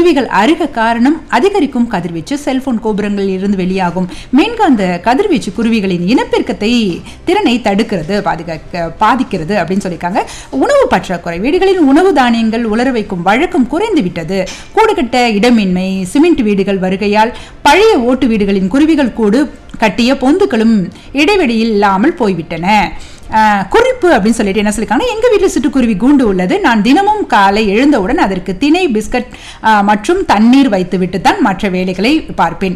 குருவிகள் அருக காரணம் அதிகரிக்கும் கதிர்வீச்சு செல்போன் கோபுரங்களில் இருந்து வெளியாகும் மின்காந்த கதிர்வீச்சு குருவிகளின் இனப்பெருக்கத்தை திறனை தடுக்கிறது பாதுகாக்க பாதிக்கிறது அப்படின்னு சொல்லியிருக்காங்க உணவு பற்றாக்குறை வீடுகளில் உணவு தானியங்கள் உலர வைக்கும் வழக்கம் குறைந்து விட்டது கூடுகட்ட இடமின்மை சிமெண்ட் வீடுகள் வருகையால் பழைய ஓட்டு வீடுகளின் குருவிகள் கூடு கட்டிய பொந்துகளும் இடைவெளியில் இல்லாமல் போய்விட்டன ஆஹ் குறிப்பு அப்படின்னு சொல்லிட்டு என்ன சொல்லியிருக்காங்க எங்க வீட்டில் சிட்டுக்குருவி கூண்டு உள்ளது நான் தினமும் காலை எழுந்தவுடன் அதற்கு திணை பிஸ்கட் ஆஹ் மற்றும் தண்ணீர் வைத்துவிட்டு தான் மற்ற வேலைகளை பார்ப்பேன்